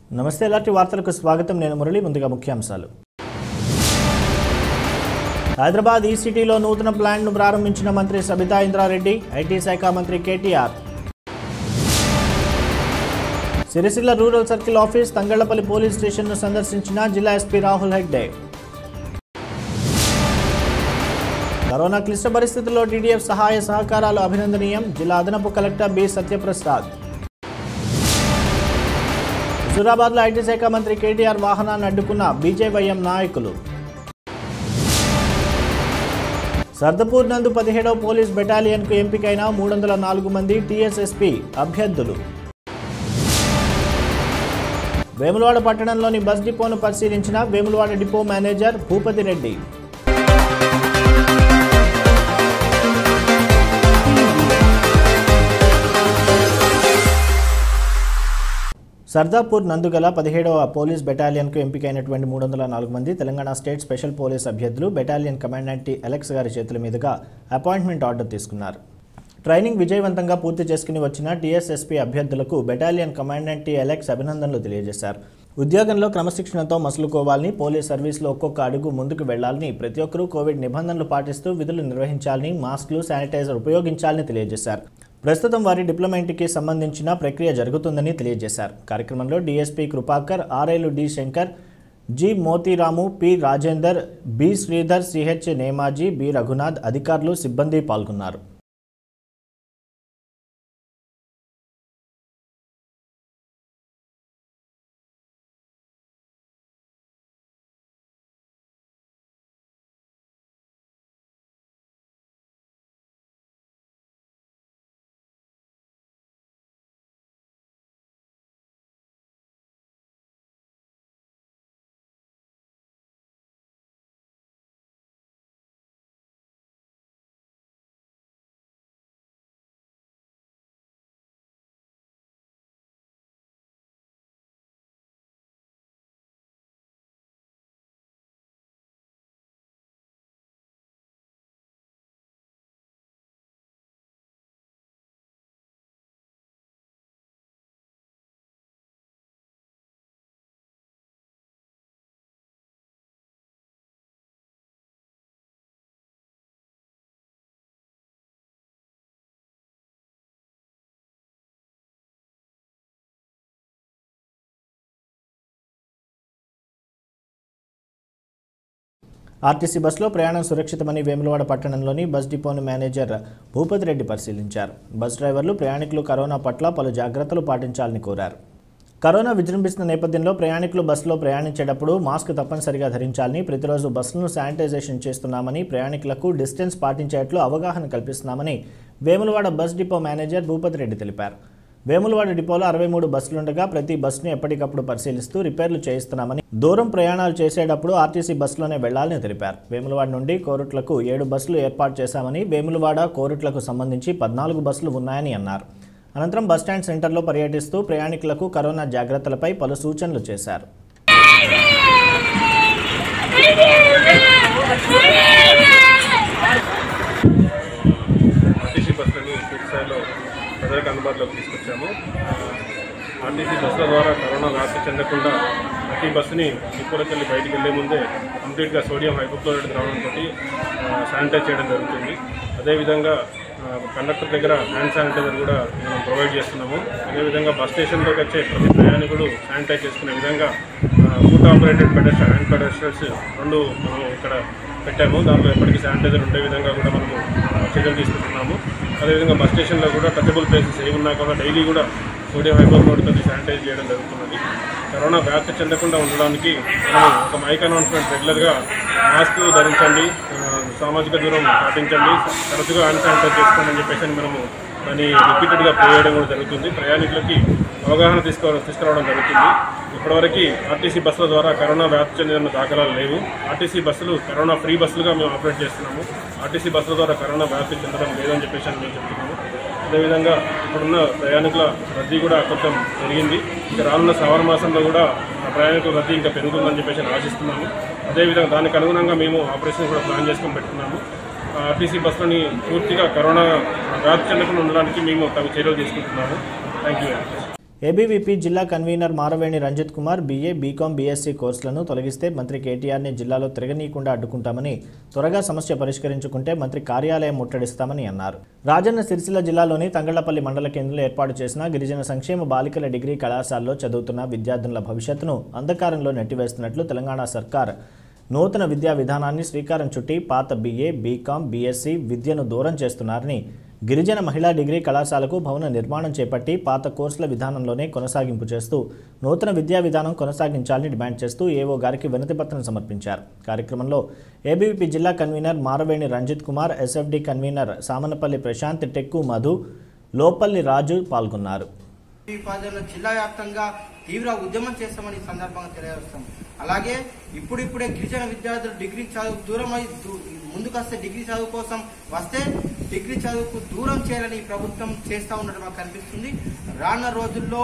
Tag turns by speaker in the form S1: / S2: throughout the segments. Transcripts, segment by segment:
S1: నమస్తే ఎలాంటి వార్తలకు స్వాగతం నేను మురళి ముందుగా ముఖ్యాంశాలు హైదరాబాద్ ఈ సిటీలో నూతన ప్లాంట్ను ప్రారంభించిన మంత్రి సబితా ఇంద్రారెడ్డి ఐటీ శాఖ మంత్రి KTR Sircilla rural circle office Thangallapalli police స్టేషన్ను సందర్శించిన జిల్లా ఎస్పీ రాహుల్ హెగ్డే కరోనా క్లిష్ట పరిస్థితుల్లో టీడీఎఫ్ సహాయ సహకారాలు అభినందనీయం జిల్లా అదనపు కలెక్టర్ బి సత్యప్రసాద్ హుజూరాబాద్లో ఐటీ శాఖ మంత్రి కేటీఆర్ వాహనాన్ని అడ్డుకున్న బీజేవైఎం నాయకులు సర్దపూర్ నందు పదిహేడవ పోలీస్ బెటాలియన్కు ఎంపికైన మూడు వందల నాలుగు మంది టీఎస్ఎస్పీ అభ్యర్థులు వేములవాడ పట్టణంలోని బస్ డిపోను పరిశీలించిన వేములవాడ డిపో మేనేజర్ భూపతి రెడ్డి సర్దాపూర్ నందుగల పదిహేడవ పోలీస్ బెటాలియన్కు ఎంపికైనటువంటి మూడు వందల నాలుగు మంది తెలంగాణ స్టేట్ స్పెషల్ పోలీస్ అభ్యర్థులు బెటాలియన్ కమాండెంట్ టి అలెక్స్ గారి చేతుల మీదుగా అపాయింట్మెంట్ ఆర్డర్ తీసుకున్నారు ట్రైనింగ్ విజయవంతంగా పూర్తి చేసుకుని వచ్చిన టీఎస్ఎస్పీ అభ్యర్థులకు బెటాలియన్ కమాండెంట్ టి అలెక్స్ అభినందనలు తెలియజేశారు ఉద్యోగంలో క్రమశిక్షణతో మసులుకోవాలని పోలీస్ సర్వీస్లో ఒక్కొక్క అడుగు ముందుకు వెళ్లాలని ప్రతి ఒక్కరూ కోవిడ్ నిబంధనలు పాటిస్తూ విధులు నిర్వహించాలని మాస్కులు శానిటైజర్ ఉపయోగించాలని తెలియజేశారు ప్రస్తుతం వారి డిప్లొమెంట్కి సంబంధించిన ప్రక్రియ జరుగుతుందని తెలియజేశారు కార్యక్రమంలో డీఎస్పీ కృపాకర్ ఆర్ఐలు D Shankar G Motiramu P Rajender B Sridhar CH Nemaji B Raghunath అధికారులు సిబ్బంది పాల్గొన్నారు ఆర్టీసీ బస్సులో ప్రయాణం సురక్షితమని వేములవాడ పట్టణంలోని బస్ డిపోను మేనేజర్ భూపతి రెడ్డి పరిశీలించారు బస్ డ్రైవర్లు ప్రయాణికులు కరోనా పట్ల పలు జాగ్రత్తలు పాటించాలని కోరారు కరోనా విజృంభిస్తున్న నేపథ్యంలో ప్రయాణికులు బస్సులో ప్రయాణించేటప్పుడు మాస్క్ తప్పనిసరిగా ధరించాలని ప్రతిరోజు బస్సులను శానిటైజేషన్ చేస్తున్నామని ప్రయాణికులకు డిస్టెన్స్ పాటించేట్లు అవగాహన కల్పిస్తున్నామని Vemulawada bus depot manager Bhupathi Reddy తెలిపారు వేములవాడ డిపోలో అరవై మూడు బస్సులుండగా ప్రతి బస్సును ఎప్పటికప్పుడు పరిశీలిస్తూ రిపేర్లు చేయిస్తున్నామని దూరం ప్రయాణాలు చేసేటప్పుడు ఆర్టీసీ బస్సులోనే వెళ్లాలని తెలిపారు వేములవాడ నుండి కోరుట్లకు ఏడు బస్సులు ఏర్పాటు చేశామని వేములవాడ కోరుట్లకు సంబంధించి పద్నాలుగు బస్సులు ఉన్నాయని అన్నారు అనంతరం బస్టాండ్ సెంటర్లో పర్యటిస్తూ ప్రయాణికులకు కరోనా జాగ్రత్తలపై పలు సూచనలు చేశారు
S2: ఆర్టీసీ బస్సులని పూర్తి స్థాయిలో ప్రజలకు అందుబాటులోకి తీసుకొచ్చాము ఆ, ఆర్టీసీ బస్సుల ద్వారా కరోనా వ్యాప్తి చెందకుండా ప్రతి బస్సుని డిపోలోకి వెళ్ళి బయటికి వెళ్లే ముందే కంప్లీట్గా సోడియం హైపోక్లోరైడ్ ద్రావణంతో శానిటైజ్ చేయడం జరుగుతుంది అదేవిధంగా ఆ, కండక్టర్ దగ్గర హ్యాండ్ శానిటైజర్ కూడా మనం ప్రొవైడ్ చేస్తున్నాము అదేవిధంగా బస్ స్టేషన్లోకి వచ్చే ప్రతి ప్రయాణికుడు శానిటైజ్ చేసుకునే విధంగా foot operated pedestal hand pedestals రెండు మనం ఇక్కడ పెట్టాము దాంట్లో ఎప్పటికీ శానిటైజర్ ఉండే విధంగా కూడా మనము ఆ, చర్యలు తీసుకుంటున్నాము అదేవిధంగా బస్ స్టేషన్లో కూడా టచబుల్ ప్లేసెస్ ఏమి ఉన్నా కూడా డైలీ కూడా సోడియం హైపోక్లోరైడ్తో శానిటైజ్ చేయడం జరుగుతున్నది కరోనా వ్యాప్తి చెందకుండా ఉండడానికి మనం ఒక మైక్ అనౌన్స్మెంట్ రెగ్యులర్గా మాస్క్ ధరించండి ఆ, సామాజిక దూరం పాటించండి తరచుగా హ్యాండ్ శానిటైజ్ చేసుకోండి అని చెప్పేసి మనము దాన్ని రిపీటెడ్గా ప్రే చేయడం కూడా జరుగుతుంది ప్రయాణికులకి అవగాహన తీసుకో తీసుకురావడం జరుగుతుంది ఇప్పటివరకు ఆర్టీసీ బస్సుల ద్వారా కరోనా వ్యాప్తి చెందిన దాఖలాలు లేవు ఆర్టీసీ బస్సులు కరోనా ఫ్రీ బస్సులుగా మేము ఆపరేట్ చేస్తున్నాము ఆర్టీసీ బస్సుల ద్వారా కరోనా వ్యాప్తి చెందడం లేదని చెప్పేసి అని మేము చెప్తున్నాము అదేవిధంగా ఇప్పుడున్న ప్రయాణికుల రద్దీ కూడా కొంచెం పెరిగింది ఇక రానున్న శ్రావణ మాసంలో కూడా ఆ ప్రయాణికుల రద్దీ ఇంకా పెరుగుతుందని చెప్పేసి నేను ఆశిస్తున్నాము అదేవిధంగా దానికి అనుగుణంగా మేము ఆపరేషన్ కూడా ప్లాన్ చేసుకొని పెట్టుకున్నాము ఆర్టీసీ బస్సులని పూర్తిగా కరోనా వ్యాప్తి చెందకుండా ఉండడానికి మేము తగు చర్యలు తీసుకుంటున్నాము థ్యాంక్ యూ
S1: ఏబీవీపీ జిల్లా convener Maraveni Ranjith Kumar BA BCom BSc కోర్సులను తొలగిస్తే మంత్రి కేటీఆర్ని జిల్లాలో తిరగనీయకుండా అడ్డుకుంటామని త్వరగా సమస్య పరిష్కరించుకుంటే మంత్రి కార్యాలయం ముట్టడిస్తామని అన్నారు రాజన్న సిరిసిల్ల జిల్లాలోని తంగళ్లపల్లి మండల కేంద్రంలో ఏర్పాటు చేసిన గిరిజన సంక్షేమ బాలికల డిగ్రీ కళాశాలలో చదువుతున్న విద్యార్థుల భవిష్యత్తును అంధకారంలో నెట్టివేస్తున్నట్లు తెలంగాణ సర్కార్ నూతన విద్యా విధానాన్ని శ్రీకారం చుట్టి పాత బీఏ బీకాం బీఎస్సీ విద్యను దూరం చేస్తున్నారని గిరిజన మహిళా డిగ్రీ కళాశాలకు భవన నిర్మాణం చేపట్టి పాత కోర్సుల విధానంలోనే కొనసాగింపు చేస్తూ నూతన విద్యా విధానం కొనసాగించాలని డిమాండ్ చేస్తూ ఏవో గారికి వినతిపత్రం సమర్పించారు కార్యక్రమంలో ఏబీవీపీ జిల్లా convener Maraveni Ranjith Kumar SFD convener Samanapalli Prashanth Tekku Madhu Lopalli Raju పాల్గొన్నారు
S3: ఈ ఉపాధ్యాయులు జిల్లా వ్యాప్తంగా తీవ్ర ఉద్యమం చేస్తామని ఈ సందర్భంగా తెలియజేస్తాం అలాగే ఇప్పుడిప్పుడే గిరిజన విద్యార్థులు డిగ్రీ చదువు దూరం అయి దూ- ముందుకొస్తే డిగ్రీ చదువు కోసం వస్తే డిగ్రీ చదువుకు దూరం చేయాలని ఈ ప్రభుత్వం చేస్తా ఉన్నట్టు మాకు కనిపిస్తుంది రానున్న రోజుల్లో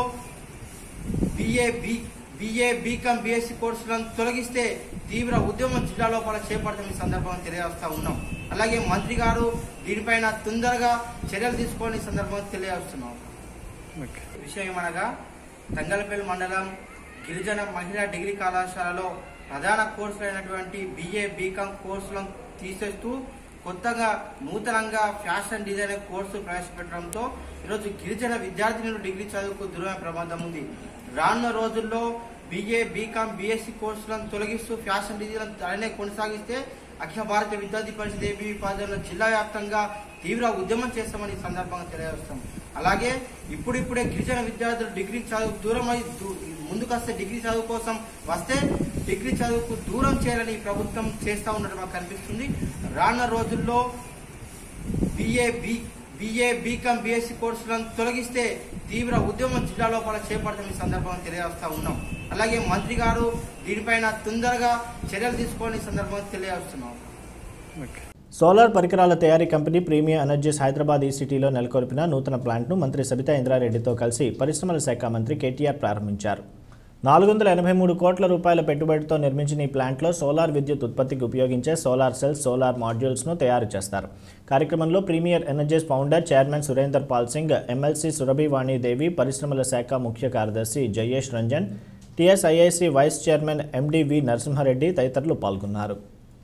S3: BA B BA BCom BSc కోర్సులను తొలగిస్తే తీవ్ర ఉద్యమం జిల్లా లోపల చేపడతాం ఈ సందర్భంగా తెలియజేస్తా ఉన్నాం అలాగే మంత్రి గారు దీనిపైన తొందరగా చర్యలు తీసుకోవాలని ఈ సందర్భంగా తెలియజేస్తున్నాం విషయం ఏమనగా తంగలపల్లి మండలం గిరిజన మహిళా డిగ్రీ కళాశాలలో ప్రధాన కోర్సులైనటువంటి బిఏ బీకాం కోర్సులను తీసేస్తూ కొత్తగా నూతనంగా ఫ్యాషన్ డిజైనర్ కోర్సు ప్రవేశపెట్టడంతో ఈరోజు గిరిజన విద్యార్థినులు డిగ్రీ చదువుకు దూరమైన ప్రమాదం ఉంది రానున్న రోజుల్లో బిఏ బీకాం బీఎస్సీ కోర్సులను తొలగిస్తూ ఫ్యాషన్ డిజైన్ అలానే కొనసాగిస్తే అఖిల భారత విద్యార్థి పరిషత్ ఏబీ ఉపాధ్యాయులు జిల్లా వ్యాప్తంగా తీవ్ర ఉద్యమం చేస్తామని ఈ సందర్భంగా తెలియజేస్తాం అలాగే ఇప్పుడిప్పుడే గిరిజన విద్యార్థులు డిగ్రీ చదువు దూరం అయి దూ- ముందుకొస్తే డిగ్రీ చదువు కోసం వస్తే డిగ్రీ చదువుకు దూరం చేయాలని ఈ ప్రభుత్వం చేస్తా ఉన్నట్టు మాకు కనిపిస్తుంది రానున్న రోజుల్లో BA B BA BCom BSc కోర్సులను తొలగిస్తే తీవ్ర ఉద్యమం జిల్లా లోపల చేపడతాం ఈ సందర్భంగా తెలియజేస్తా ఉన్నాం అలాగే మంత్రి గారు దీనిపైన తొందరగా చర్యలు తీసుకోవాలని ఈ సందర్భంగా తెలియజేస్తున్నాం
S1: సోలార్ పరికరాల తయారీ కంపెనీ ప్రీమియం ఎనర్జీస్ హైదరాబాద్ ఈ సిటీలో నెలకొల్పిన నూతన ప్లాంట్ను మంత్రి సబితా ఇంద్రారెడ్డితో కలిసి పరిశ్రమల శాఖ మంత్రి కేటీఆర్ ప్రారంభించారు నాలుగు వందల ఎనభై మూడు కోట్ల రూపాయల పెట్టుబడితో నిర్మించిన ఈ ప్లాంట్లో సోలార్ విద్యుత్ ఉత్పత్తికి ఉపయోగించే సోలార్ సెల్స్ సోలార్ మాడ్యూల్స్ను తయారు చేస్తారు కార్యక్రమంలో Premier Energies founder chairman Surender Pal Singh MLC Surabhivani Devi పరిశ్రమల శాఖ ముఖ్య కార్యదర్శి Jayesh Ranjan TSIIC vice chairman MD V Narasimhareddy తదితరులు పాల్గొన్నారు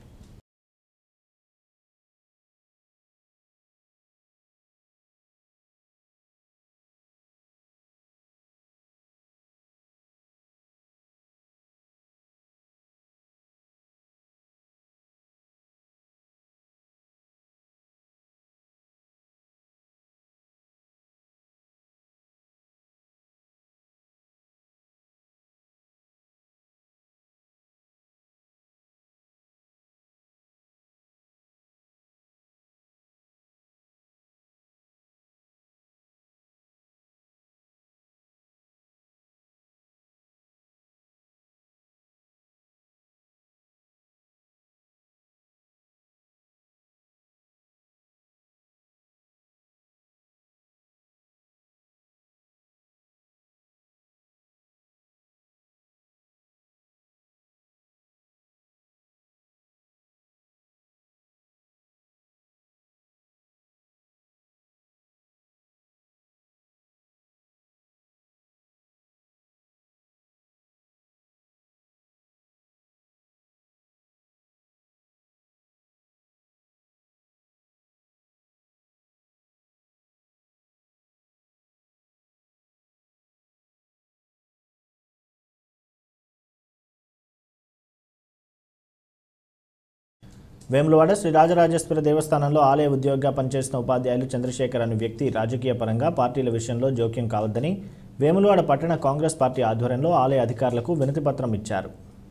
S1: వేములవాడ శ్రీ రాజరాజేశ్వర దేవస్థానంలో ఆలయ ఉద్యోగిగా పనిచేసిన ఉపాధ్యాయులు చంద్రశేఖర్ అనే వ్యక్తి రాజకీయ పరంగా పార్టీల విషయంలో జోక్యం కావద్దని వేములవాడ పట్టణ కాంగ్రెస్ పార్టీ ఆధ్వర్యంలో ఆలయ అధికారులకు వినతిపత్రం ఇచ్చారు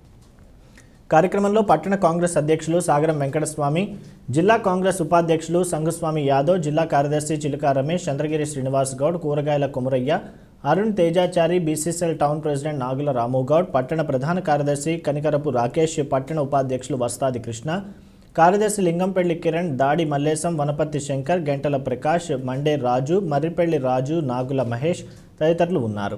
S1: కార్యక్రమంలో పట్టణ కాంగ్రెస్ అధ్యక్షులు సాగరం వెంకటస్వామి జిల్లా కాంగ్రెస్ ఉపాధ్యక్షులు సంఘస్వామి యాదవ్ జిల్లా కార్యదర్శి చిలుక Ramesh Chandragiri Srinivas Goud Kuragayala Kumarayya Arun Tejachari BCCL town president Nagula Ramugoud పట్టణ ప్రధాన కార్యదర్శి కనికరపు రాకేష్ పట్టణ ఉపాధ్యక్షులు వస్తాది కృష్ణ కార్యదర్శి లింగంపల్లి కిరణ్ దాడి మల్లేశం వనపర్తి శంకర్ గంటల ప్రకాష్ మండే రాజు మర్రిపల్లి రాజు నాగుల మహేష్ తదితరులు ఉన్నారు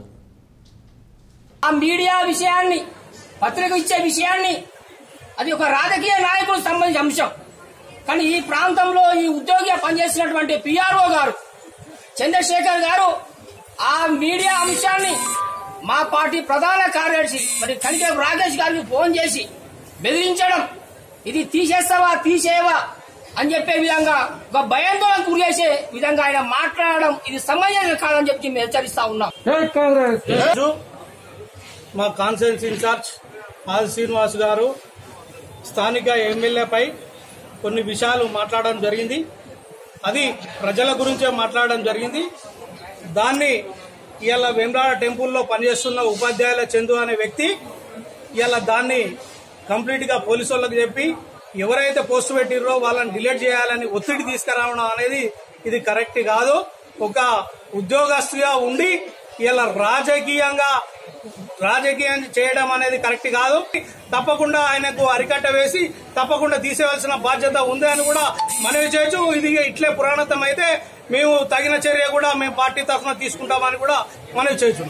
S4: ఆ మీడియా విషయాన్ని పత్రిక ఇచ్చే విషయాన్ని అది ఒక రాజకీయ నాయకులకు సంబంధించిన అంశం కానీ ఈ ప్రాంతంలో ఈ ఉద్యోగిగా పనిచేసినటువంటి పిఆర్ఓ గారు చంద్రశేఖర్ గారు ఆ మీడియా అంశాన్ని మా పార్టీ ప్రధాన కార్యదర్శి మరి కనికేపు రాకేష్ గారికి ఫోన్ చేసి బెదిరించడం ఇది తీసేస్తావా తీసేయవా అని చెప్పే విధంగా ఒక భయాందోళనకు గురి చేసే విధంగా ఆయన మాట్లాడడం ఇది సమంజసం కాదని చెప్పి మేము హెచ్చరిస్తా ఉన్నాం
S5: ఈరోజు మా కాన్ఫరెన్స్ ఇన్ఛార్జ్ ఆది శ్రీనివాస్ గారు స్థానిక ఎమ్మెల్యేపై కొన్ని విషయాలు మాట్లాడడం జరిగింది అది ప్రజల గురించే మాట్లాడడం జరిగింది దాన్ని ఇవాళ వెంబ్రాడ టెంపుల్లో పనిచేస్తున్న ఉపాధ్యాయుల చందు అనే వ్యక్తి ఇవాళ దాన్ని కంప్లీట్ గా పోలీసు వాళ్ళకి చెప్పి ఎవరైతే పోస్ట్ పెట్టిర్రో వాళ్ళని డిలీట్ చేయాలని ఒత్తిడి తీసుకురావడం అనేది ఇది కరెక్ట్ కాదు ఒక ఉద్యోగస్తుగా ఉండి ఇలా రాజకీయంగా రాజకీయం చేయడం అనేది కరెక్ట్ కాదు తప్పకుండా ఆయనకు అరికట్ట వేసి తప్పకుండా తీసేవలసిన బాధ్యత ఉంది అని కూడా మనవి చేయొచ్చు ఇది ఇట్లే పురాణతం అయితే మేము తగిన చర్య కూడా మేము పార్టీ తరఫున తీసుకుంటామని కూడా మనవి చేయొచ్చు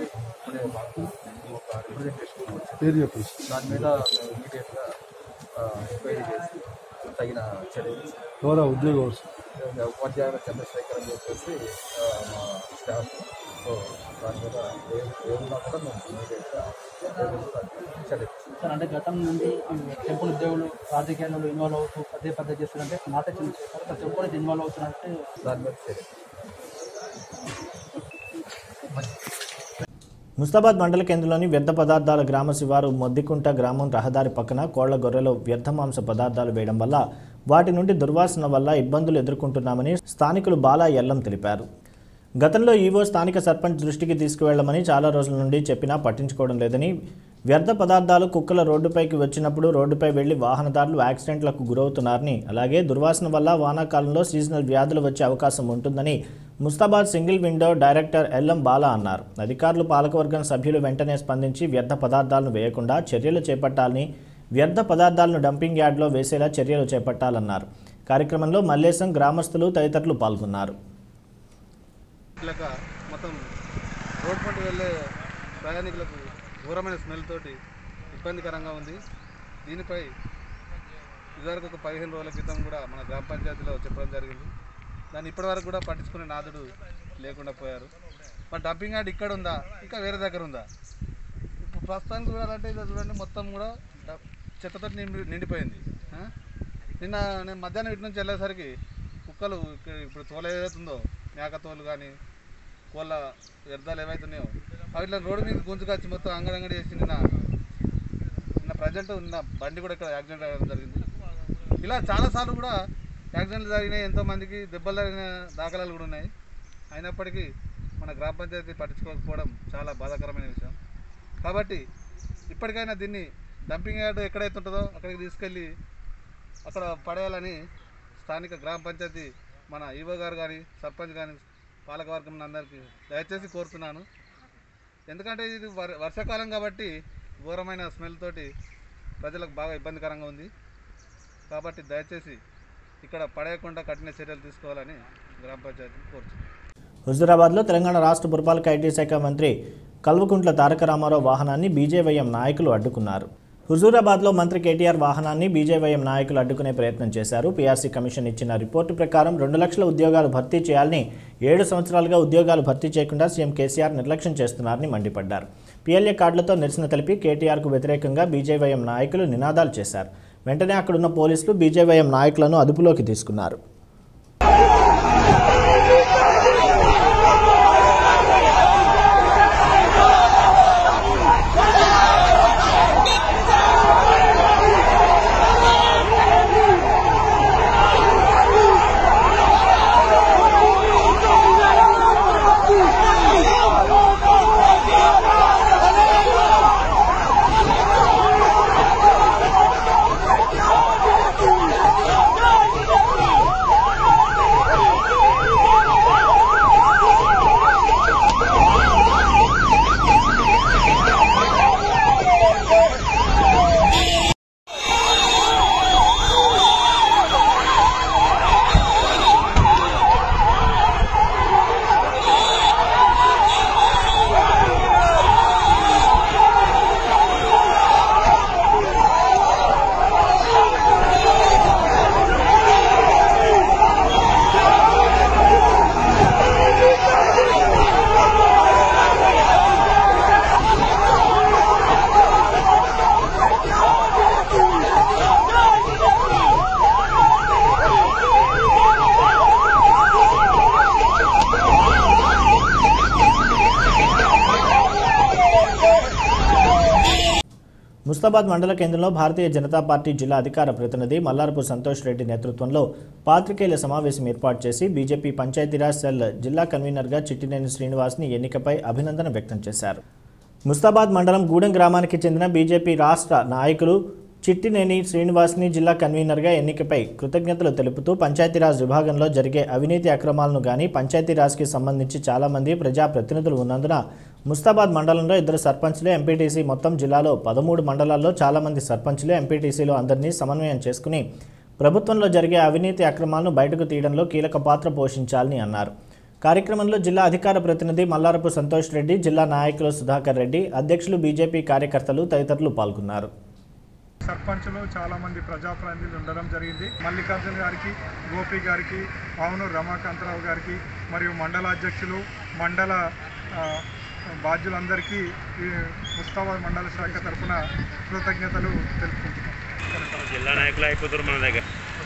S6: దాని మీద ఇమీడియట్ గా ఎంక్వైరీ చేసి తగిన చర్యలు
S7: ఎవరో ఉద్యోగం
S6: ఉపాధ్యాయుల చంద్రశేఖర్ అని చెప్పేసి ఆ, మా స్టాఫ్ సో దాని మీద ఏ- ఏమున్నా కూడా మేము ఇమీడియట్ గా చర్య
S8: సార్ అంటే గతం నుండి ఈ టెంపుల్ ఉద్యోగులు రాజకీయాల్లో ఇన్వాల్వ్ అవుతూ పదే పదే చేస్తున్నారంటే మాట చేస్తారు ప్రతి ఒక్కరు ఇన్వాల్వ్ అవుతున్నారంటే
S6: దాని మీద చర్య
S1: ముస్తాబాద్ మండల కేంద్రంలోని వ్యర్థ పదార్థాల గ్రామ శివారు మొద్దికుంట గ్రామం రహదారి పక్కన కోళ్ల గొర్రెలో వ్యర్థ మాంస పదార్థాలు వేయడం వల్ల వాటి నుండి దుర్వాసన వల్ల ఇబ్బందులు ఎదుర్కొంటున్నామని స్థానికులు బాలా ఎల్లం తెలిపారు గతంలో ఈవో స్థానిక సర్పంచ్ దృష్టికి తీసుకువెళ్లమని చాలా రోజుల నుండి చెప్పినా పట్టించుకోవడం లేదని వ్యర్థ పదార్థాలు కుక్కల రోడ్డుపైకి వచ్చినప్పుడు రోడ్డుపై వెళ్లి వాహనదారులు యాక్సిడెంట్లకు గురవుతున్నారని అలాగే దుర్వాసన వల్ల వానాకాలంలో సీజనల్ వ్యాధులు వచ్చే అవకాశం ఉంటుందని Mustabad single window director LM Bala అన్నారు అధికారులు పాలకవర్గం సభ్యులు వెంటనే స్పందించి వ్యర్థ పదార్థాలను వేయకుండా చర్యలు చేపట్టాలని వ్యర్థ పదార్థాలను డంపింగ్ యార్డ్లో వేసేలా చర్యలు చేపట్టాలన్నారు కార్యక్రమంలో మల్లేశం గ్రామస్తులు తదితరులు పాల్గొన్నారు
S9: ఇట్లాగా మొత్తం రోడ్ పంట వెళ్ళే ప్రయాణికులకు ఘోరమైన స్మెల్ తోటి ఇబ్బందికరంగా ఉంది దీనిపై ఇదివరకు ఒక పదిహేను రోజుల క్రితం కూడా మన గ్రామ పంచాయతీలో చెప్పడం జరిగింది దాన్ని ఇప్పటివరకు కూడా పట్టించుకునే నాదుడు లేకుండా పోయారు మరి డంపింగ్ యార్డ్ ఇక్కడ ఉందా ఇంకా వేరే దగ్గర ఉందా ఇప్పుడు ప్రస్తుతానికి చూడాలంటే ఇలా చూడండి మొత్తం కూడా డ- చెత్తతో నిండి నిండిపోయింది ఆ? నిన్న నేను మధ్యాహ్నం ఇటు నుంచి వెళ్ళేసరికి కుక్కలు ఇక్కడ ఇప్పుడు తోల ఏదైతుందో మేక తోలు కానీ కోళ్ళ వ్యర్థాలు ఏవైతున్నాయో అవి ఇట్లా రోడ్డు మీద గుంజుకొచ్చి మొత్తం అంగడంగడి చేసి నిన్న నిన్న ప్రజెంట్ ఉన్న బండి కూడా ఇక్కడ యాక్సిడెంట్ అవ్వడం జరిగింది ఇలా చాలాసార్లు కూడా యాక్సిడెంట్లు జరిగినాయి ఎంతోమందికి దెబ్బలు జరిగిన దాఖలాలు కూడా ఉన్నాయి అయినప్పటికీ మన గ్రామ పంచాయతీ పట్టించుకోకపోవడం చాలా బాధాకరమైన విషయం కాబట్టి ఇప్పటికైనా దీన్ని డంపింగ్ యార్డ్ ఎక్కడైతే ఉంటుందో అక్కడికి తీసుకెళ్ళి అక్కడ పడేయాలని స్థానిక గ్రామ పంచాయతీ మన ఈవో గారు కానీ సర్పంచ్ కానీ పాలకవర్గం అందరికీ దయచేసి కోరుతున్నాను ఎందుకంటే ఇది వర్ వర్షాకాలం కాబట్టి ఘోరమైన స్మెల్ తోటి ప్రజలకు బాగా ఇబ్బందికరంగా ఉంది కాబట్టి దయచేసి ఇక్కడ పడేయకుండా కఠిన చర్యలు తీసుకోవాలని గ్రామ పంచాయతీని కోరుతున్నాను
S1: హుజూరాబాద్లో తెలంగాణ రాష్ట్ర పురపాలక ఐటీ శాఖ మంత్రి కల్వకుంట్ల తారక రామారావు వాహనాన్ని బీజేవైఎం నాయకులు అడ్డుకున్నారు హుజూరాబాద్లో మంత్రి కేటీఆర్ వాహనాన్ని బీజేవైఎం నాయకులు అడ్డుకునే ప్రయత్నం చేశారు పీఆర్సీ కమిషన్ ఇచ్చిన రిపోర్టు ప్రకారం రెండు లక్షల ఉద్యోగాలు భర్తీ చేయాలని ఏడు సంవత్సరాలుగా ఉద్యోగాలు భర్తీ చేయకుండా సీఎం కేసీఆర్ నిర్లక్ష్యం చేస్తున్నారని మండిపడ్డారు పీఎల్ఏ కార్డులతో నిరసన తెలిపి కేటీఆర్కు వ్యతిరేకంగా బీజేవైఎం నాయకులు నినాదాలు చేశారు వెంటనే అక్కడున్న పోలీసులు బీజేవైఎం నాయకులను అదుపులోకి తీసుకున్నారు
S10: Hey!
S1: ముస్తాబాద్ మండల కేంద్రంలో భారతీయ జనతా పార్టీ జిల్లా అధికార ప్రతినిధి మల్లారపు సంతోష్ రెడ్డి నేతృత్వంలో పాత్రికేయుల సమావేశం ఏర్పాటు చేసి బీజేపీ పంచాయతీరాజ్ సెల్ జిల్లా కన్వీనర్గా చిట్టినేని శ్రీనివాస్ని ఎన్నికపై అభినందన వ్యక్తం చేశారు ముస్తాబాద్ మండలం గూడెం గ్రామానికి చెందిన బీజేపీ రాష్ట్ర నాయకులు చిట్టినేని శ్రీనివాస్ని జిల్లా కన్వీనర్గా ఎన్నికపై కృతజ్ఞతలు తెలుపుతూ పంచాయతీరాజ్ విభాగంలో జరిగే అవినీతి అక్రమాలను గాని పంచాయతీరాజ్కి సంబంధించి చాలామంది ప్రజాప్రతినిధులు ఉన్నందున ముస్తాబాద్ మండలంలో ఇద్దరు సర్పంచ్లు ఎంపీటీసీ మొత్తం జిల్లాలో పదమూడు మండలాల్లో చాలామంది సర్పంచ్లు ఎంపీటీసీలు అందరినీ సమన్వయం చేసుకుని ప్రభుత్వంలో జరిగే అవినీతి అక్రమాలను బయటకు తీయడంలో కీలక పాత్ర పోషించాలని అన్నారు కార్యక్రమంలో జిల్లా అధికార ప్రతినిధి మల్లారపు సంతోష్ రెడ్డి జిల్లా నాయకులు సుధాకర్ రెడ్డి అధ్యక్షులు బీజేపీ కార్యకర్తలు తదితరులు పాల్గొన్నారు
S7: సర్పంచ్లు చాలా మంది ప్రజాప్రతినిధులు ఉండడం జరిగింది మల్లికార్జున గారికి గోపి గారికి అవును రమాకాంతరావు గారికి మరియు మండల అధ్యక్షులు మండల ఆ, బాధ్యులందరికీ ఈ ముస్తాబాద్ మండల శాఖ తరఫున కృతజ్ఞతలు తెలుపుకుంటున్నాం
S10: జిల్లా నాయకులు అయిపోతారు మన దగ్గర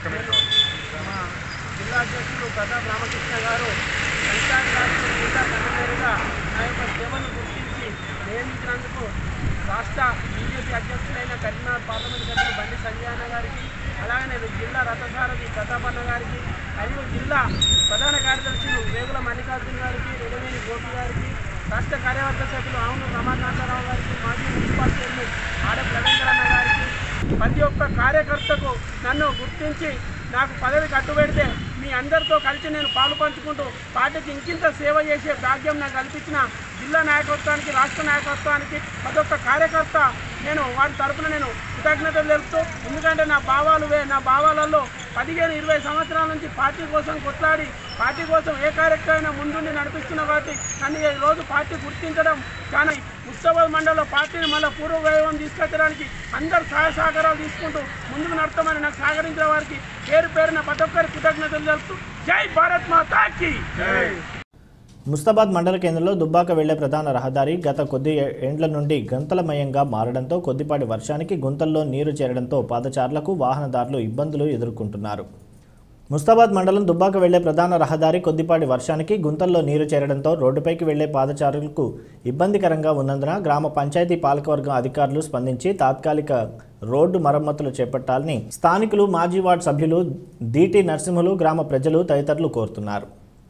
S5: మా జిల్లా అధ్యక్షులు ప్రతాప్ రామకృష్ణ గారు పంచాయతీ రాజ్ జిల్లా కన్వీనర్గా నా యొక్క సేవలను గుర్తించి నియమించినందుకు రాష్ట్ర బీజేపీ అధ్యక్షులైన కరీంనగర్ పార్లమెంట్ సభ్యులు బండి సంజయ్ అన్న గారికి అలాగనే జిల్లా రథసారథి ప్రతాప్ అన్న గారికి మరియు జిల్లా ప్రధాన కార్యదర్శులు వేగుల మల్లికార్జున గారికి రెడవేని గోపి గారికి రాష్ట్ర కార్యవర్గ సభ్యులు అవును రమాకాంతారావు గారికి మాజీ మున్సిపల్ చైర్మన్ ఆడ ప్రవీణ్ అన్న గారికి ప్రతి ఒక్క కార్యకర్తకు నన్ను గుర్తించి నాకు పదవి కట్టుబెడితే మీ అందరితో కలిసి నేను పాలు పంచుకుంటూ పార్టీకి ఇంకింత సేవ చేసే భాగ్యం నాకు కల్పించిన జిల్లా నాయకత్వానికి రాష్ట్ర నాయకత్వానికి ప్రతి ఒక్క కార్యకర్త నేను వారి తరపున నేను కృతజ్ఞతలు తెలుపుతూ ఎందుకంటే నా భావాలు వే నా భావాలలో పదిహేను ఇరవై సంవత్సరాల నుంచి పార్టీ కోసం కొట్లాడి పార్టీ కోసం ఏ కార్యక్రమైనా ముందుండి నడిపిస్తున్న కాబట్టి నన్ను ఈ రోజు పార్టీ గుర్తించడం చాలా ముస్తాబాద్ మండలంలో పార్టీని మళ్ళీ పూర్వ వైభవం తీసుకొచ్చడానికి అందరు సహాయ సహకారాలు తీసుకుంటూ ముందుకు నడతామని నాకు సహకరించిన వారికి పేరు పేరున ప్రతి ఒక్కరి కృతజ్ఞతలు తెలుపుతూ జై భారత్ మాతాకి
S1: ముస్తాబాద్ మండల కేంద్రంలో దుబ్బాక వెళ్లే ప్రధాన రహదారి గత కొద్ది ఏండ్ల నుండి గంతలమయంగా మారడంతో కొద్దిపాటి వర్షానికి గుంతల్లో నీరు చేరడంతో పాదచారులకు వాహనదారులు ఇబ్బందులు ఎదుర్కొంటున్నారు ముస్తాబాద్ మండలం దుబ్బాక వెళ్లే ప్రధాన రహదారి కొద్దిపాటి వర్షానికి గుంతల్లో నీరు చేరడంతో రోడ్డుపైకి వెళ్లే పాదచారులకు ఇబ్బందికరంగా ఉన్నందున గ్రామ పంచాయతీ పాలకవర్గం అధికారులు స్పందించి తాత్కాలిక రోడ్డు మరమ్మతులు చేపట్టాలని స్థానికులు మాజీ వార్డు సభ్యులు దీటి నరసింహులు గ్రామ ప్రజలు తదితరులు కోరుతున్నారు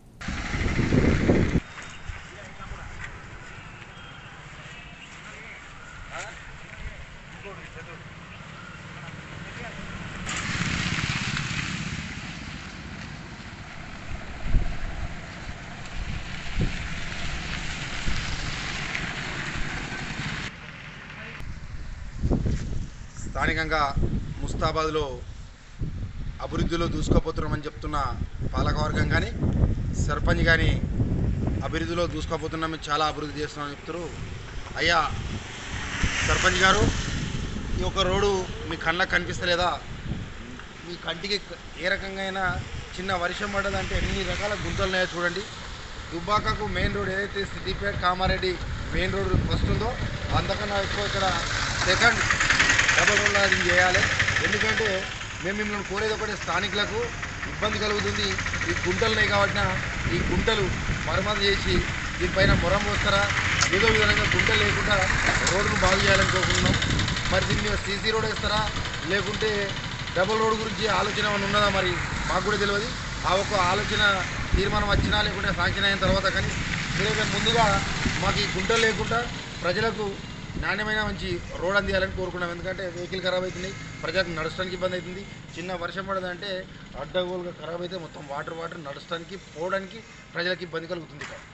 S11: స్థానికంగా ముస్తాబాద్లో అభివృద్ధిలో దూసుకుపోతున్నామని చెప్తున్న పాలకవర్గం కానీ సర్పంచ్ కానీ అభివృద్ధిలో దూసుకుపోతున్నామని చాలా అభివృద్ధి చేస్తున్నామని చెప్తారు అయ్యా సర్పంచ్ గారు ఈ యొక్క రోడ్డు మీ కళ్ళకు కనిపిస్తలేదా మీ కంటికి ఏ రకంగా అయినా చిన్న వర్షం పడ్డదంటే ఎన్ని రకాల గుంతలు ఉన్నాయో చూడండి దుబ్బాకకు మెయిన్ రోడ్ ఏదైతే Siddipet Kamareddy main road first ఉందో అంతకన్నా ఎక్కువ ఇక్కడ సెకండ్ డబల్ రోడ్ అది చేయాలి ఎందుకంటే మేము మిమ్మల్ని కోరేది ఒకటే స్థానికులకు ఇబ్బంది కలుగుతుంది ఈ గుంటలు ఉన్నాయి కాబట్టి ఈ గుంటలు మరమ్మతు చేసి దీనిపైన మొరం పోస్తారా ఏదో విధంగా గుంటలు లేకుండా రోడ్డును బాగు చేయాలని కోరుకుంటున్నాం మరి దీని మీద సీసీ రోడ్ వేస్తారా లేకుంటే డబుల్ రోడ్ గురించి ఆలోచన ఏమైనా ఉన్నదా మరి మాకు కూడా తెలియదు ఆ ఒక్క ఆలోచన తీర్మానం వచ్చినా లేకుంటే శాంక్షన్ అయిన తర్వాత కానీ మీరైతే ముందుగా మాకు ఈ గుంటలు లేకుండా ప్రజలకు నాణ్యమైన మంచి రోడ్ అందియాలని కోరుకున్నాం ఎందుకంటే వెహికల్ ఖరాబ్ అవుతుంది ప్రజలకు నడచడానికి ఇబ్బంది అవుతుంది చిన్న వర్షం పడదంటే అడ్డగోలుగా ఖరాబ్ అయితే మొత్తం వాటర్ వాటర్ నడచడానికి పోవడానికి ప్రజలకు ఇబ్బంది కలుగుతుంది ఇక్కడ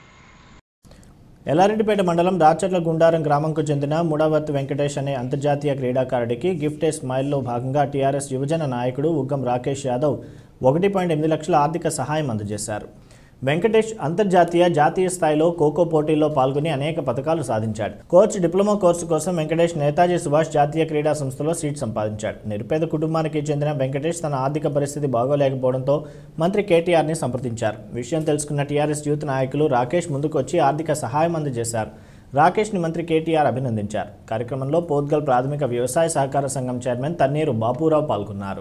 S1: ఎల్లారెడ్డిపేట మండలం రాచర్ల గుండారం గ్రామంకు చెందిన ముడవర్తి వెంకటేష్ అనే అంతర్జాతీయ క్రీడాకారుడికి గిఫ్ట్ ఏ స్మైల్లో భాగంగా టీఆర్ఎస్ యువజన నాయకుడు ఉగ్గం రాకేష్ యాదవ్ ఒకటి పాయింట్ ఎనిమిది లక్షల ఆర్థిక సహాయం అందజేశారు వెంకటేష్ అంతర్జాతీయ జాతీయ స్థాయిలో ఖోఖో పోటీల్లో పాల్గొని అనేక పథకాలు సాధించాడు కోచ్ డిప్లొమా కోర్సు కోసం వెంకటేష్ నేతాజీ సుభాష్ జాతీయ క్రీడా సంస్థలో సీట్ సంపాదించాడు నిరుపేద కుటుంబానికి చెందిన వెంకటేష్ తన ఆర్థిక పరిస్థితి బాగోలేకపోవడంతో మంత్రి కేటీఆర్ని సంప్రదించారు విషయం తెలుసుకున్న టీఆర్ఎస్ యూత్ నాయకులు రాకేష్ ముందుకు వచ్చి ఆర్థిక సహాయం అందజేశారు రాకేష్ని మంత్రి కేటీఆర్ అభినందించారు కార్యక్రమంలో పోద్గల్ ప్రాథమిక వ్యవసాయ సహకార సంఘం చైర్మన్ తన్నీరు బాపురావు పాల్గొన్నారు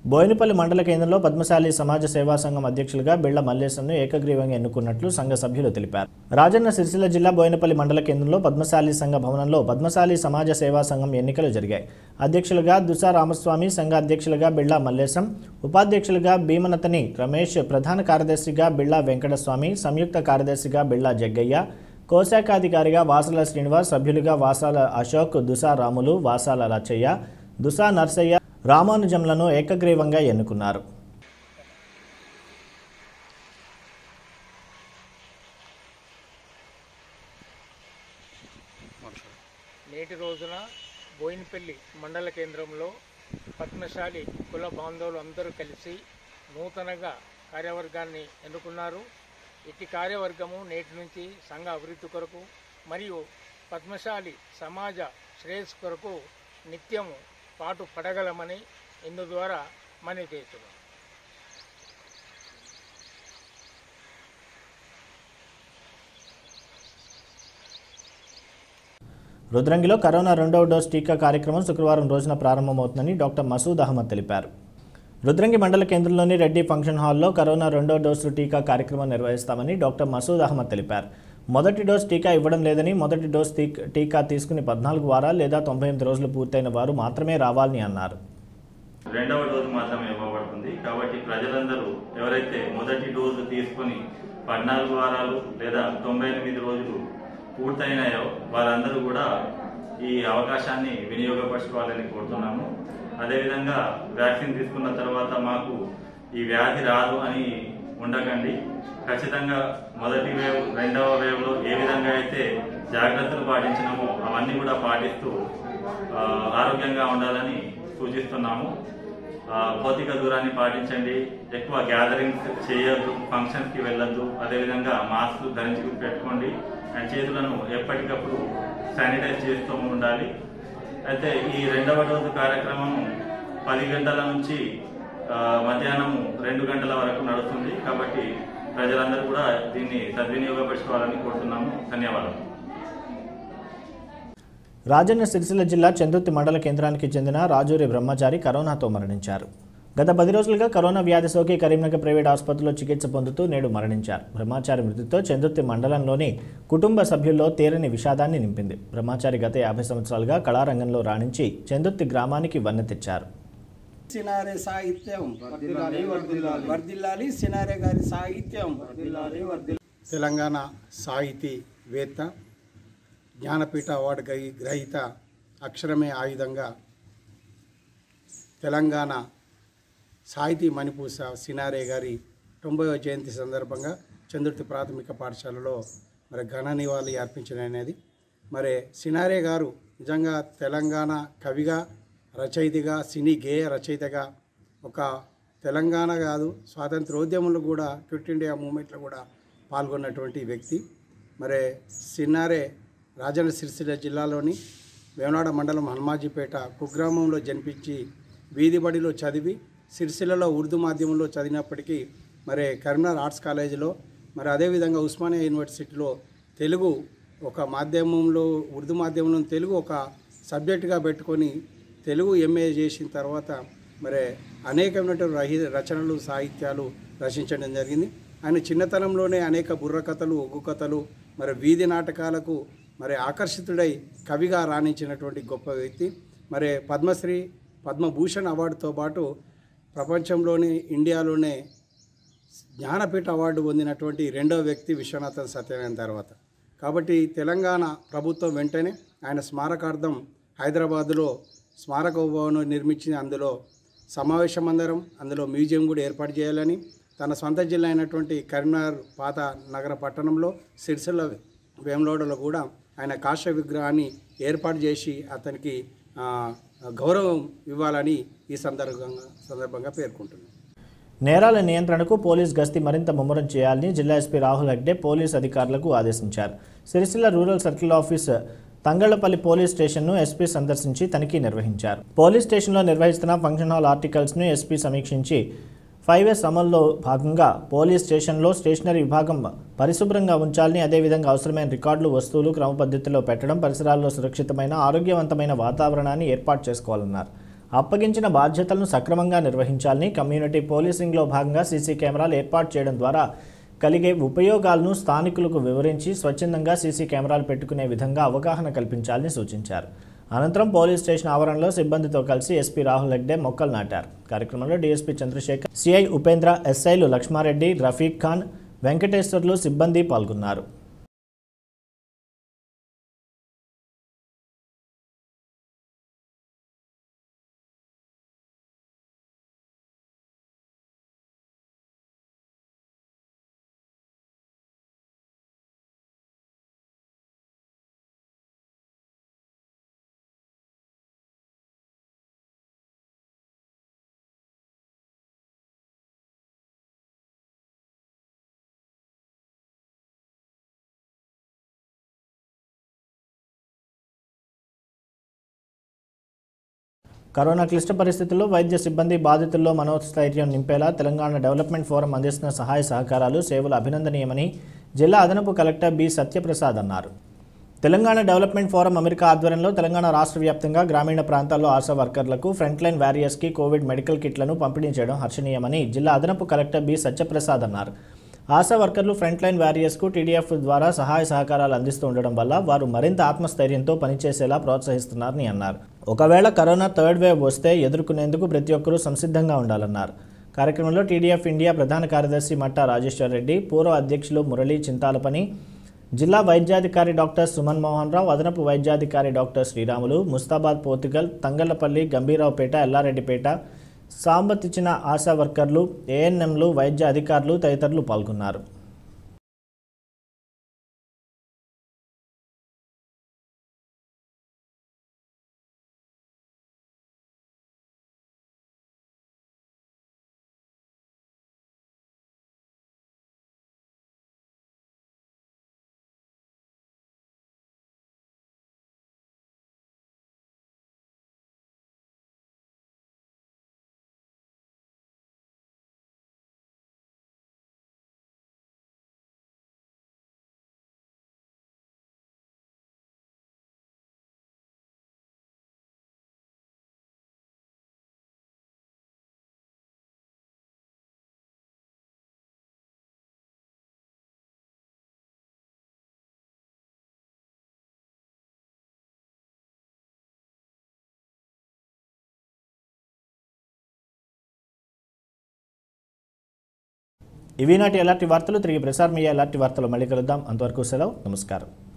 S1: బోయినపల్లి మండల కేంద్రంలో పద్మశాలి సమాజ సేవా సంఘం అధ్యక్షులుగా బిళ్ల మల్లేశంను ఏకగ్రీవంగా ఎన్నుకున్నట్లు సంఘ సభ్యులు తెలిపారు రాజన్న సిరిసిల్ల జిల్లా బోయినపల్లి మండల కేంద్రంలో పద్మశాలి సంఘ భవనంలో పద్మశాలి సమాజ సేవా సంఘం ఎన్నికలు జరిగాయి అధ్యక్షులుగా దుసా రామస్వామి సంఘ అధ్యక్షులుగా బిళ్ల మల్లేశం ఉపాధ్యక్షులుగా భీమనతని రమేష్ ప్రధాన కార్యదర్శిగా బిళ్ల వెంకటస్వామి సంయుక్త కార్యదర్శిగా బిళ్ల జగ్గయ్య కోశాఖాధికారిగా వాసాల శ్రీనివాస్ సభ్యులుగా వాసాల అశోక్ దుసా రాములు వాసాల లచ్చయ్య దుసా నర్సయ్య రామానుజంలను ఏకగ్రీవంగా ఎన్నుకున్నారు
S12: నేటి రోజున బోయినపల్లి మండల కేంద్రంలో పద్మశాలి కుల బాంధవులు అందరూ కలిసి నూతనంగా కార్యవర్గాన్ని ఎన్నుకున్నారు ఇట్టి కార్యవర్గము నేటి నుంచి సంఘ అభివృద్ధి కొరకు మరియు పద్మశాలి సమాజ శ్రేయస్సు కొరకు నిత్యము పాటు పడగలమని ఇందు ద్వారా మనవి చేస్తున్నాం
S1: రుద్రంగిలో కరోనా రెండవ డోస్ టీకా కార్యక్రమం శుక్రవారం రోజున ప్రారంభమవుతుందని డాక్టర్ మసూద్ అహ్మద్ తెలిపారు రుద్రంగి మండల కేంద్రంలోని రెడ్డి ఫంక్షన్ హాల్లో కరోనా రెండో డోసు టీకా కార్యక్రమం నిర్వహిస్తామని డాక్టర్ మసూద్ అహ్మద్ తెలిపారు మొదటి డోస్ టీకా ఇవ్వడం లేదని మొదటి డోస్ తీ- టీకా తీసుకుని పద్నాలుగు వారాలు లేదా తొంభై ఎనిమిది రోజులు పూర్తయిన వారు మాత్రమే రావాలని అన్నారు
S13: రెండవ డోసు మాత్రమే ఇవ్వబడుతుంది కాబట్టి ప్రజలందరూ ఎవరైతే మొదటి డోసు తీసుకొని పద్నాలుగు వారాలు లేదా తొంభై ఎనిమిది రోజులు పూర్తయినాయో వారందరూ కూడా ఈ అవకాశాన్ని వినియోగపరచుకోవాలని కోరుతున్నాము అదేవిధంగా వ్యాక్సిన్ తీసుకున్న తర్వాత మాకు ఈ వ్యాధి రాదు అని ఉండకండి ఖచ్చితంగా మొదటి వేవ్ రెండవ వేవ్లో ఏ విధంగా అయితే జాగ్రత్తలు పాటించినామో అవన్నీ కూడా పాటిస్తూ ఆ, ఆరోగ్యంగా ఉండాలని సూచిస్తున్నాము ఆ, భౌతిక దూరాన్ని పాటించండి ఎక్కువ గ్యాదరింగ్స్ చేయొద్దు ఫంక్షన్స్ కి వెళ్ళొద్దు అదేవిధంగా మాస్క్ ధరించి పెట్టుకోండి అండ్ చేతులను ఎప్పటికప్పుడు శానిటైజ్ చేస్తూ ఉండాలి అయితే ఈ రెండవ డోసు కార్యక్రమం పది గంటల నుంచి ఆ, మధ్యాహ్నం రెండు గంటల వరకు నడుస్తుంది కాబట్టి ప్రజలందరూ కూడా దీన్ని సద్వినియోగపరచుకోవాలని కోరుతున్నాము ధన్యవాదాలు
S1: రాజన్న సిరిసిల్ల జిల్లా చందుర్తి మండల కేంద్రానికి చెందిన రాజూరి బ్రహ్మచారి కరోనాతో మరణించారు గత పది రోజులుగా కరోనా వ్యాధి సోకి కరీంనగర్ ప్రైవేట్ ఆసుపత్రిలో చికిత్స పొందుతూ నేడు మరణించారు బ్రహ్మచారి మృతితో చందుర్తి మండలంలోని కుటుంబ సభ్యుల్లో తీరని విషాదాన్ని నింపింది బ్రహ్మచారి గత యాభై సంవత్సరాలుగా కళారంగంలో రాణించి చందుర్తి గ్రామానికి వన్నె తెచ్చారు
S14: సినారే సాహిత్యం వర్దిల్లాలి సినారే గారి సాహిత్యం
S15: తెలంగాణ సాహితీవేత్త జ్ఞానపీఠ అవార్డు గ్రహీ- గ్రహీత అక్షరమే ఆయుధంగా తెలంగాణ సాహితీ మణిపూస సినారే గారి తొంభైవ జయంతి సందర్భంగా చంద్రుతి ప్రాథమిక పాఠశాలలో మరి ఘన నివాళి అర్పించడం అనేది మరి సినారే గారు నిజంగా తెలంగాణ కవిగా రచయితగా సినీ గేయ రచయితగా ఒక తెలంగాణ కాదు స్వాతంత్రోద్యమంలో కూడా క్విట్ ఇండియా మూమెంట్లో కూడా పాల్గొన్నటువంటి వ్యక్తి మరి సిన్నారే రాజన్న సిరిసిల్ల జిల్లాలోని వేమనాడ మండలం హనుమాజీపేట కుగ్రామంలో జన్మించి వీధి బడిలో చదివి సిరిసిల్లలో ఉర్దూ మాధ్యమంలో చదివినప్పటికీ మరి కరీంనగర్ ఆర్ట్స్ కాలేజీలో మరి అదేవిధంగా ఉస్మానియా యూనివర్సిటీలో తెలుగు ఒక మాధ్యమంలో ఉర్దూ మాధ్యమంలో తెలుగు ఒక సబ్జెక్టుగా పెట్టుకొని తెలుగు ఎంఏ చేసిన తర్వాత మరి అనేకమైనటువంటి రహి రచనలు సాహిత్యాలు రచించడం జరిగింది ఆయన చిన్నతనంలోనే అనేక బుర్ర కథలు ఒగ్గు కథలు మరి వీధి నాటకాలకు మరి ఆకర్షితుడై కవిగా రాణించినటువంటి గొప్ప వ్యక్తి మరి పద్మశ్రీ పద్మభూషణ్ అవార్డుతో పాటు ప్రపంచంలోని ఇండియాలోనే జ్ఞానపీఠ అవార్డు పొందినటువంటి రెండవ వ్యక్తి విశ్వనాథన్ సత్యనారాయణ తర్వాత కాబట్టి తెలంగాణ ప్రభుత్వం వెంటనే ఆయన స్మారకార్థం హైదరాబాదులో స్మారక భవనం నిర్మించి అందులో సమావేశ మందిరం అందులో మ్యూజియం కూడా ఏర్పాటు చేయాలని తన సొంత జిల్లా అయినటువంటి కరీంనగర్ పాత నగర పట్టణంలో సిరిసిల్ల వేములవాడలో కూడా ఆయన కాష విగ్రహాన్ని ఏర్పాటు చేసి అతనికి ఆ, గౌరవం ఇవ్వాలని ఈ సందర్భంగా సందర్భంగా పేర్కొంటున్నాను
S1: నేరాల నియంత్రణకు పోలీస్ గస్తీ మరింత ముమ్మరం చేయాలని జిల్లా ఎస్పీ రాహుల్ హెగ్డే పోలీస్ అధికారులకు ఆదేశించారు Sircilla rural circle office Thangallapalli police స్టేషన్ను ఎస్పీ సందర్శించి తనిఖీ నిర్వహించారు పోలీస్ స్టేషన్లో నిర్వహిస్తున్న ఫంక్షన్ హాల్ ఆర్టికల్స్ను ఎస్పీ సమీక్షించి ఫైవ్ ఎస్ అమల్లో భాగంగా పోలీస్ స్టేషన్లో స్టేషనరీ విభాగం పరిశుభ్రంగా ఉంచాలని అదేవిధంగా అవసరమైన రికార్డులు వస్తువులు క్రమపద్ధతిలో పెట్టడం పరిసరాల్లో సురక్షితమైన ఆరోగ్యవంతమైన వాతావరణాన్ని ఏర్పాటు చేసుకోవాలన్నారు అప్పగించిన బాధ్యతలను సక్రమంగా నిర్వహించాలని కమ్యూనిటీ పోలీసింగ్లో భాగంగా సీసీ కెమెరాలు ఏర్పాటు చేయడం ద్వారా కలిగే ఉపయోగాలను స్థానికులకు వివరించి స్వచ్ఛందంగా సీసీ కెమెరాలు పెట్టుకునే విధంగా అవగాహన కల్పించాలని సూచించారు అనంతరం పోలీస్ స్టేషన్ ఆవరణలో సిబ్బందితో కలిసి ఎస్పీ రాహుల్ హెగ్డే మొక్కలు నాటారు కార్యక్రమంలో డీఎస్పీ చంద్రశేఖర్ సిఐ ఉపేంద్ర ఎస్ఐలు లక్ష్మారెడ్డి రఫీక్ ఖాన్ వెంకటేశ్వర్లు సిబ్బంది పాల్గొన్నారు కరోనా క్లిష్ట పరిస్థితుల్లో వైద్య సిబ్బంది బాధితుల్లో మనోస్థైర్యం నింపేలా తెలంగాణ డెవలప్మెంట్ ఫోరం అందిస్తున్న సహాయ సహకారాలు సేవలు అభినందనీయమని జిల్లా అదనపు కలెక్టర్ బి సత్యప్రసాద్ అన్నారు తెలంగాణ డెవలప్మెంట్ ఫోరం అమెరికా ఆధ్వర్యంలో తెలంగాణ రాష్ట్ర వ్యాప్తంగా గ్రామీణ ప్రాంతాల్లో ఆశా వర్కర్లకు ఫ్రంట్ లైన్ వారియర్స్కి కోవిడ్ మెడికల్ కిట్లను పంపిణీ చేయడం హర్షణీయమని జిల్లా అదనపు కలెక్టర్ బి సత్యప్రసాద్ అన్నారు ఆశా వర్కర్లు ఫ్రంట్ లైన్ వారియర్స్కు టీడీఎఫ్ ద్వారా సహాయ సహకారాలు అందిస్తూ ఉండడం వల్ల వారు మరింత ఆత్మస్థైర్యంతో పనిచేసేలా ప్రోత్సహిస్తున్నారని అన్నారు ఒకవేళ కరోనా థర్డ్ వేవ్ వస్తే ఎదుర్కొనేందుకు ప్రతి ఒక్కరూ సంసిద్ధంగా ఉండాలన్నారు కార్యక్రమంలో టీడీఎఫ్ ఇండియా ప్రధాన కార్యదర్శి మట్టా రాజేశ్వర్ రెడ్డి పూర్వ అధ్యక్షులు మురళీ చింతాలపని జిల్లా వైద్యాధికారి డాక్టర్ సుమన్ మోహన్ రావు అదనపు వైద్యాధికారి డాక్టర్ శ్రీరాములు ముస్తాబాద్ పోతుగల్ తంగళ్లపల్లి గంభీరావుపేట ఎల్లారెడ్డిపేట సాంబతిచ్చిన ఆశా వర్కర్లు ఏఎన్ఎంలు వైద్య అధికారులు తదితరులు పాల్గొన్నారు ఇవి నాటి ఎలాంటి వార్తలు తిరిగి ప్రసారం అయ్యే ఎలాంటి వార్తలు మళ్ళీ కలుద్దాం అంతవరకు సెలవు నమస్కారం